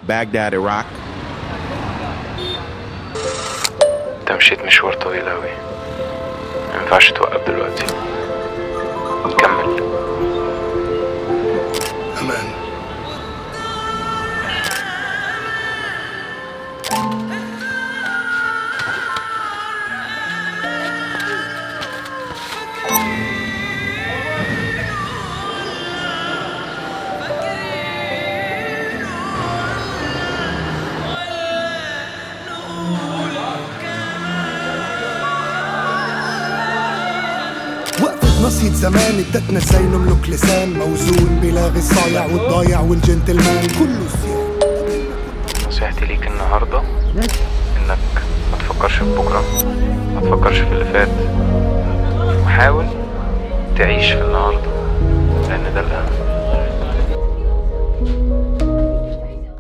Baghdad, Iraq. انت مشيت مشوار طويل اوي مينفعش توقف دلوقتي كمل امان وقفة نصية زمان ادتنا ازاي نملك لسان موزون بلاغي الصايع والضايع والجنتلمان كله سيان نصيحتي ليك النهاردة انك ما تفكرش في بكرة ما تفكرش في اللي فات وحاول تعيش في النهاردة لان ده الاهم